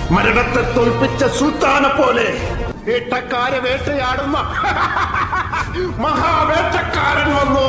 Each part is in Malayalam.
മരണത്തെ തോൽപ്പിച്ച സുൽത്താനെ പോലെ വേട്ടക്കാരെ വേട്ടയാടുന്ന മഹാവേട്ടക്കാരൻ വന്നു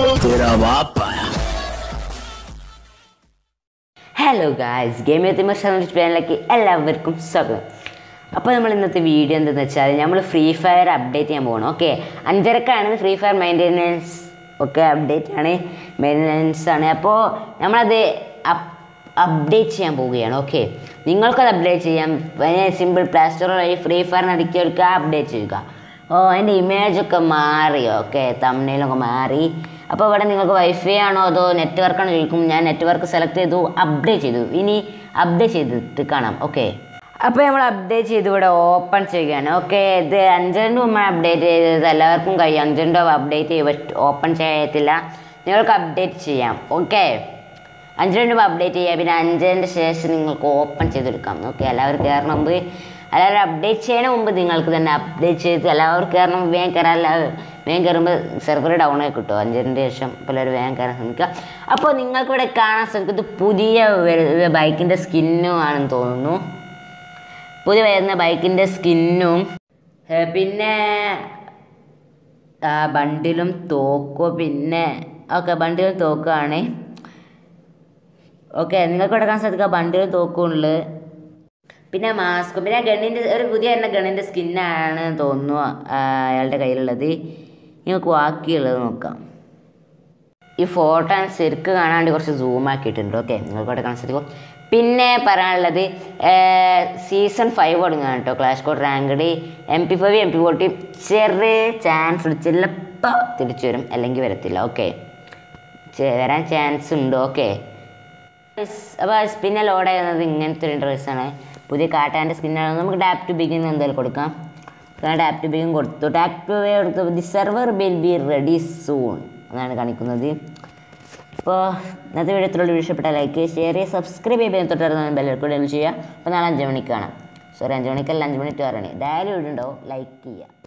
ഹലോ ഗായ്സ് ഗെയിം എത്തിമർഷണൽ ചാനലിലേക്ക് എല്ലാവർക്കും സ്വാഗതം അപ്പോൾ നമ്മൾ ഇന്നത്തെ വീഡിയോ എന്തെന്ന് വെച്ചാൽ നമ്മൾ ഫ്രീ ഫയർ അപ്ഡേറ്റ് ചെയ്യാൻ പോകണം ഓക്കെ അഞ്ചരക്കാണ് ഫ്രീ ഫയർ മെയിൻ്റെനൻസ് ഒക്കെ അപ്ഡേറ്റ് ആണ് മെയിൻ്റെനൻസ് ആണ് അപ്പോൾ നമ്മളത് അപ്ഡേറ്റ് ചെയ്യാൻ പോവുകയാണ് ഓക്കെ നിങ്ങൾക്കത് അപ്ഡേറ്റ് ചെയ്യാം സിമ്പിൾ പ്ലേ സ്റ്റോർ വഴി ഫ്രീ ഫയറിന് അടിക്കുക അപ്ഡേറ്റ് ചെയ്യുക ഓ അതിൻ്റെ ഇമേജൊക്കെ മാറി ഓക്കെ തമ്മിലൊക്കെ മാറി അപ്പോൾ ഇവിടെ നിങ്ങൾക്ക് വൈഫൈ ആണോ അതോ നെറ്റ്വർക്കാണോ ചോദിക്കും ഞാൻ നെറ്റ്വർക്ക് സെലക്ട് ചെയ്തു അപ്ഡേറ്റ് ചെയ്തു ഇനി അപ്ഡേറ്റ് ചെയ്തിട്ട് കാണാം ഓക്കെ അപ്പോൾ നമ്മൾ അപ്ഡേറ്റ് ചെയ്ത് ഇവിടെ ഓപ്പൺ ചെയ്യുകയാണ് ഓക്കെ ഇത് അഞ്ചരൻ്റെ മുമ്പ് അപ്ഡേറ്റ് ചെയ്തത് എല്ലാവർക്കും കഴിയും അഞ്ചരൻ്റെ അപ്ഡേറ്റ് ചെയ്ത് ഓപ്പൺ ചെയ്യത്തില്ല നിങ്ങൾക്ക് അപ്ഡേറ്റ് ചെയ്യാം ഓക്കെ അഞ്ചരൻ്റെ മുമ്പ് അപ്ഡേറ്റ് ചെയ്യുക പിന്നെ അഞ്ചരൻ്റെ ശേഷം നിങ്ങൾക്ക് ഓപ്പൺ ചെയ്തെടുക്കാം ഓക്കെ എല്ലാവരും കയറണം മുമ്പ് എല്ലാവരും അപ്ഡേറ്റ് ചെയ്യണ മുമ്പ് നിങ്ങൾക്ക് തന്നെ അപ്ഡേറ്റ് ചെയ്ത് എല്ലാവരും കയറണം വേഗം കയറാൻ എല്ലാ- വേഗം കയറുമ്പോൾ സെർവർ ഡൗൺ ആയി കിട്ടും അഞ്ചരൻ്റെ ശേഷം എല്ലാവരും വേഗം കയറാൻ ശ്രമിക്കുക അപ്പോൾ നിങ്ങൾക്ക് ഇവിടെ കാണാൻ ശ്രമിക്കുന്നത് പുതിയ ബൈക്കിൻ്റെ സ്കിന്നും ആണെന്ന് തോന്നുന്നു പുതിയ വരുന്ന ബൈക്കിൻ്റെ സ്കിന്നും പിന്നെ ആ, ബണ്ടിലും തോക്കും പിന്നെ ഓക്കെ ബണ്ടിലും തോക്കാണ് ഓക്കെ നിങ്ങൾക്ക് ഇവിടെ കാണാൻ സാധിക്കുക ബണ്ടിലും തോക്കും ഉള്ളത് പിന്നെ മാസ്കും പിന്നെ ഗണ്ണിൻ്റെ ഒരു പുതിയ എണ്ണ ഗണ്ണിൻ്റെ സ്കിന്നാണ് തോന്നുന്നു ആ, അയാളുടെ കയ്യിലുള്ളത് നിങ്ങൾക്ക് ബാക്കിയുള്ളത് നോക്കാം ഈ ഫോട്ടോ ഞാൻ ശരിക്ക് കാണാൻ വേണ്ടി കുറച്ച് സൂം ആക്കിയിട്ടുണ്ട് ഓക്കെ നിങ്ങൾക്ക് ഇവിടെ കാണാൻ സാധിക്കും പിന്നെ പറയാനുള്ളത് സീസൺ ഫൈവ് തുടങ്ങുകയാണ് കേട്ടോ clash code ranked M P five M P forty ചെറിയ ചാൻസ് ചിലപ്പോൾ തിരിച്ചു വരും അല്ലെങ്കിൽ വരത്തില്ല ഓക്കെ വരാൻ ചാൻസ് ഉണ്ട് ഓക്കെ അപ്പോൾ പിന്നെ ലോഡ് ചെയ്യുന്നത് ഇങ്ങനത്തെ ഒരു ഡ്രസ്സാണ് പുതിയ കാട്ടാൻ്റെ സ്കിന്നാണ് നമുക്ക് ടാപ്പ് ടു ബിഗിൻ എന്തായാലും കൊടുക്കാം ടാപ്പ് ടു ബിഗിൻ കൊടുത്തു ടാപ്പ് ടു കൊടുത്തു the server will be ready soon എന്നാണ് കാണിക്കുന്നത് അപ്പോൾ ഇന്നത്തെ വീഡിയോ ഇത്രയുള്ള വീഡിയോ ഇഷ്ടപ്പെട്ട ലൈക്ക് ഷെയർ ചെയ്യുക സബ്സ്ക്രൈബ് ചെയ്യുക തൊട്ടടുത്ത് ബെല്ലൊക്കെ ഡെൽ ചെയ്യുക അപ്പോൾ നാളെ അഞ്ച് മണിക്ക് കാണാം സോറി അഞ്ച് മണിക്കല്ല അഞ്ച് മണിക്ക് പറയണേ ഡയറി വീടുണ്ടോ ലൈക്ക് ചെയ്യുക